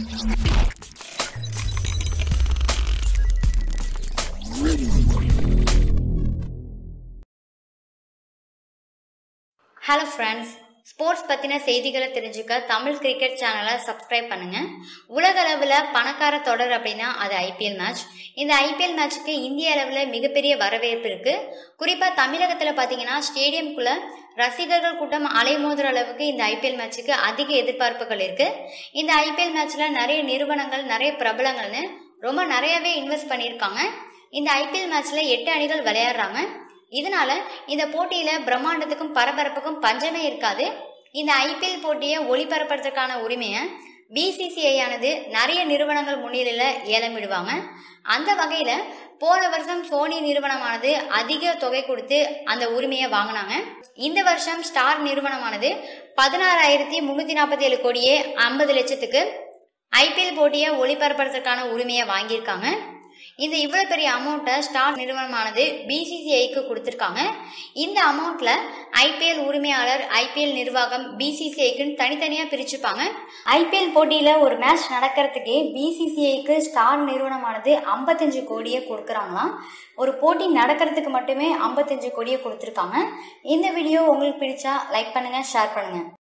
hello friends sports பற்றின செய்திகளை தெரிஞ்சுக்க தமிழ் கிரிக்கெட் சேனலை சப்ஸ்கிரைப் பண்ணுங்க உலக அளவில் பணக்கார தொடர் அப்படின்னா அது ஐபிஎல் மேட்ச் இந்த ஐபிஎல் மேட்ச்சுக்கு இந்திய அளவில் மிகப்பெரிய வரவேற்பு இருக்கு குறிப்பாக தமிழகத்தில் பார்த்தீங்கன்னா ஸ்டேடியம்குள்ள ரசிகர்கள் கூட்டம் அலைமோதுற அளவுக்கு இந்த ஐபிஎல் மேட்ச்சுக்கு அதிக எதிர்பார்ப்புகள் இருக்கு இந்த ஐபிஎல் மேட்ச்சில் நிறைய நிறுவனங்கள் நிறைய பிரபலங்கள்னு ரொம்ப நிறையவே இன்வெஸ்ட் பண்ணியிருக்காங்க இந்த ஐபிஎல் மேட்ச்சில் எட்டு அணிகள் விளையாடுறாங்க இதனால இந்த போட்டியில பிரம்மாண்டத்துக்கும் பரபரப்புக்கும் பஞ்சமே இருக்காது இந்த ஐபிஎல் போட்டியை ஒளிபரப்புறதுக்கான உரிமையை பிசிசிஐ ஆனது நிறைய நிறுவனங்கள் முன்னிலையில ஏலம் விடுவாங்க அந்த வகையில போன வருஷம் சோனி நிறுவனமானது அதிக தொகை கொடுத்து அந்த உரிமையை வாங்கினாங்க இந்த வருஷம் ஸ்டார் நிறுவனமானது பதினாறாயிரத்தி முன்னூத்தி நாற்பத்தி ஏழு கோடியே ஐம்பது லட்சத்துக்கு ஐபிஎல் போட்டியை ஒளிபரப்புறதுக்கான உரிமையை வாங்கியிருக்காங்க இந்த இவ்வளவு பெரிய அமௌண்ட்டை ஸ்டார் நிறுவனமானது பிசிசிஐக்கு கொடுத்துருக்காங்க இந்த அமௌண்ட்ல ஐபிஎல் உரிமையாளர் ஐபிஎல் நிர்வாகம் பிசிசிஐக்குன்னு தனித்தனியா பிரிச்சுப்பாங்க ஐபிஎல் போட்டியில ஒரு மேட்ச் நடக்கிறதுக்கே பிசிசிஐக்கு ஸ்டார் நிறுவனமானது ஐம்பத்தஞ்சு கோடியை கொடுக்குறாங்களாம் ஒரு போட்டி நடக்கிறதுக்கு மட்டுமே ஐம்பத்தஞ்சு கோடியை கொடுத்துருக்காங்க இந்த வீடியோ உங்களுக்கு பிடிச்சா லைக் பண்ணுங்க ஷேர் பண்ணுங்க